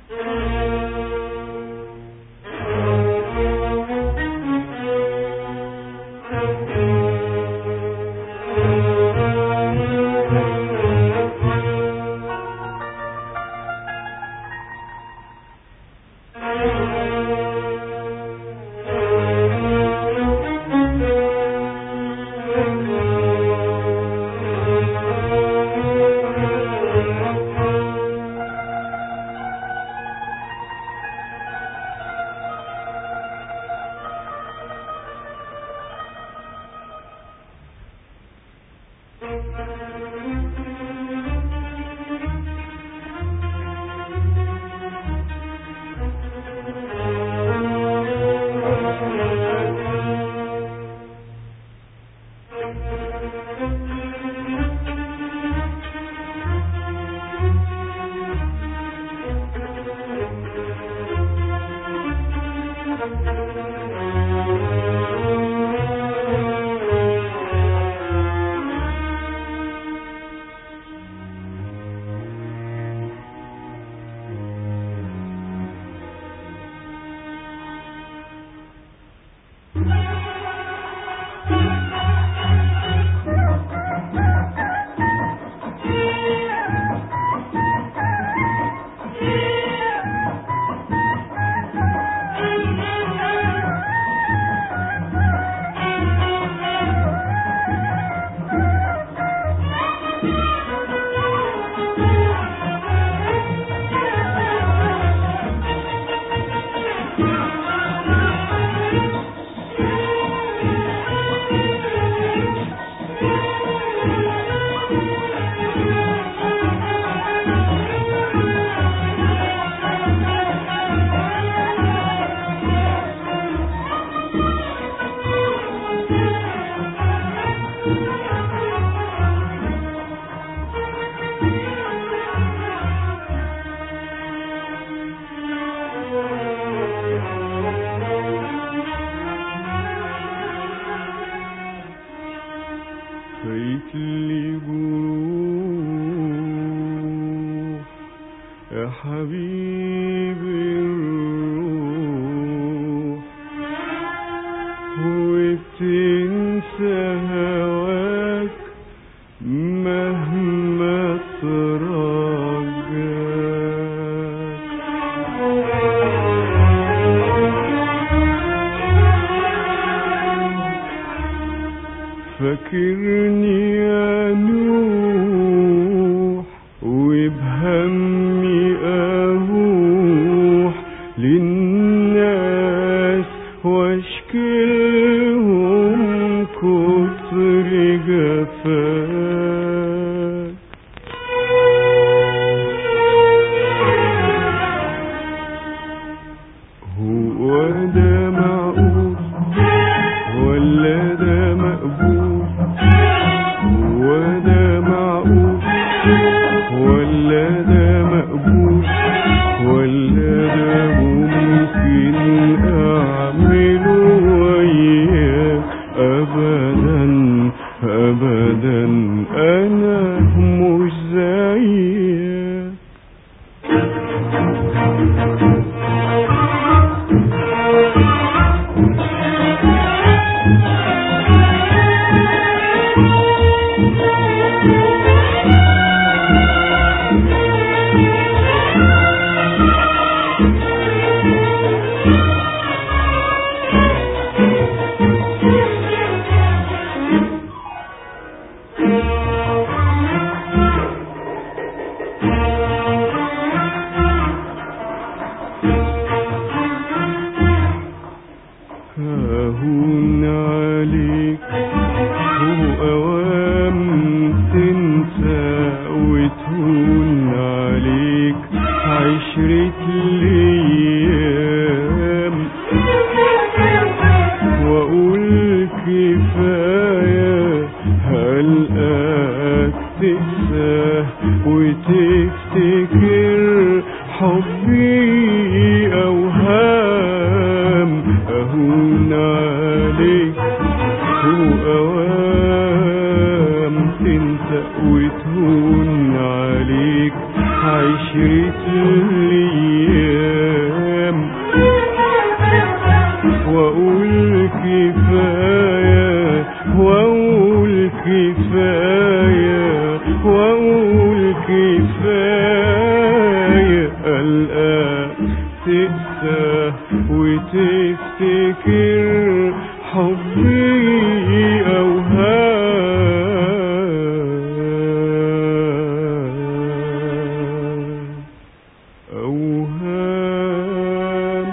فايت لي جروح يا حبيبي الروح وتنسى هواك مهما تراجعك فاكرني يا نوح وبهمي اروح للناس واشكلهم كتر جفاك هو ده معقول ولا ده مقبول هو ده معقول ولا ده مقبول ولا ده ممكن اعمله وياك ابدا ابدا انا مش زيك هون عليك وأوام تنسى وتهون عليك عشرة الأيام وأقول كفاية هلقاك تنسى وتفتكر حبي أوهام أهون عليك وأوام تنسى وتهون عليك عشرة الأيام وأقول كفاية وأقول كفاية وأقول كفاية ألقى تقسى وتفتكر حبي أوهام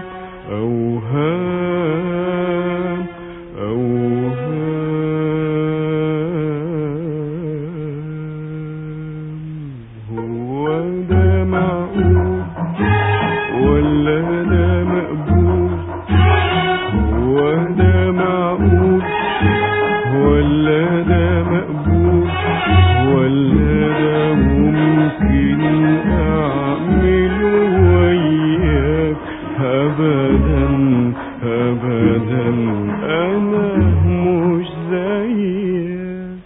أوهام أوهام أوهام هو ده معقول ولا ده مقبول هو ده معقول ولا ده مقبول ولا ده ممكن أعمله وياك أبدا أبدا أنا مش زيك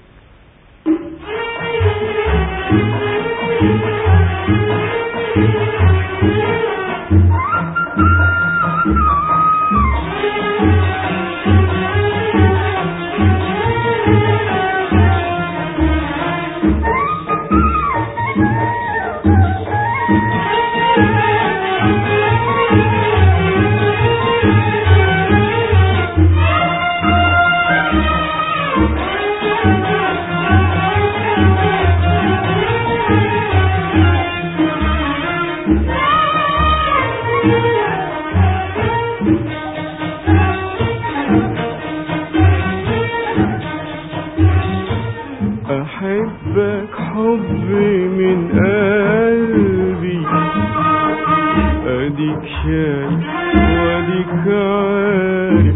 أحبك حب من قلبي أديك شايف وأديك عارف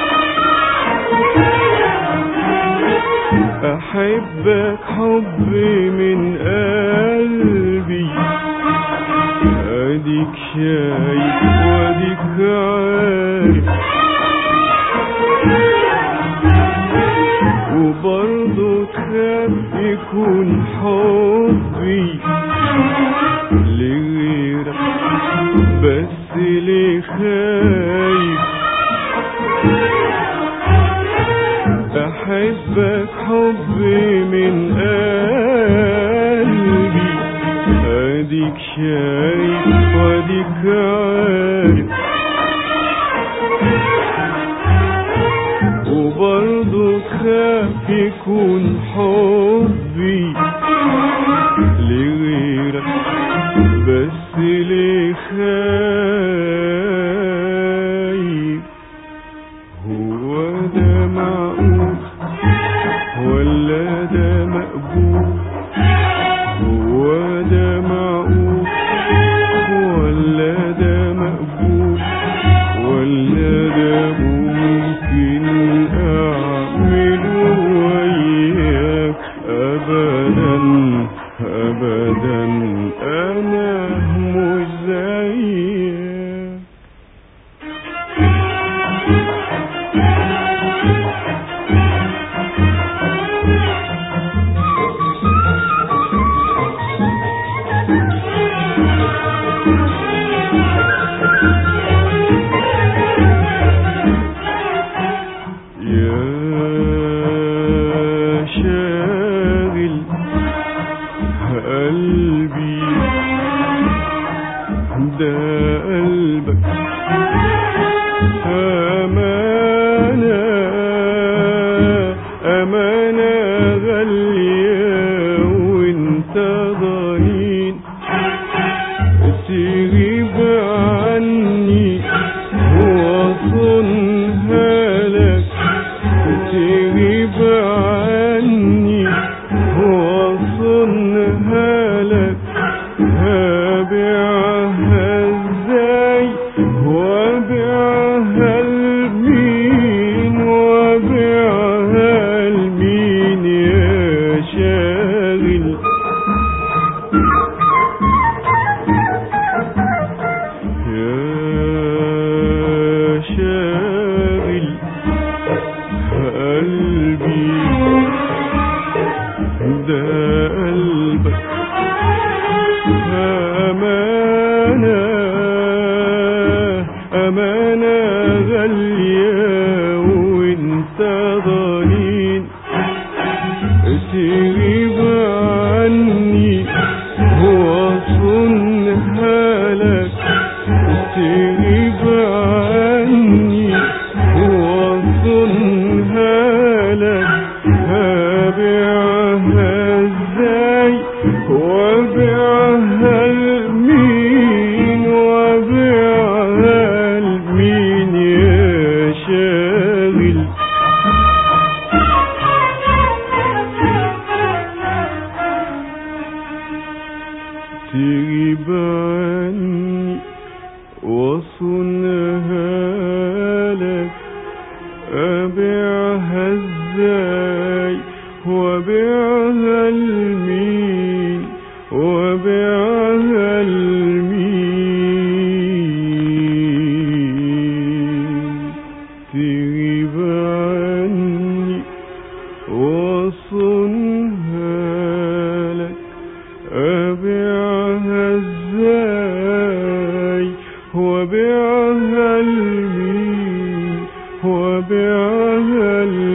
أحبك حب من قلبي أديك شايف وأديك عارف وبرضه تخاف يكون حبي لغيرك بس ليه خايف أحبك حبي من قلبي أديك شايف وأديك عارف وبرضه تخاف يكون حبي لغيرك بس ليه خايف هو ده معقول ولا ده مقبول هو ده معقول ولا ده مقبول ولا ده ممكن أعمله وياك أبدا أبدا أنا مش زيك يا شاغل قلبي ده قلبك أمانة أمانة غالية وانت ضنين تغيب عني وصنها لك تغيب عني وصنها لك هبيعها ازاي وبيعها لمين وبيعها لمين يا شاغل يا شاغل قلبي ده قلبك أمانة أمانة غالية وانت ضنين تغيب عني وصنها لك تغيب عني وصنها لك هبيعها ازاي وبيعها لمين وبيعها لمين يا شاغل تغيب عني وصنها لك أبيعها ازاي وبيعها لمين وبيعها لمين تغيب عني وصنها لك أبيعها ازاي وبيعها لمين وبيعها لمين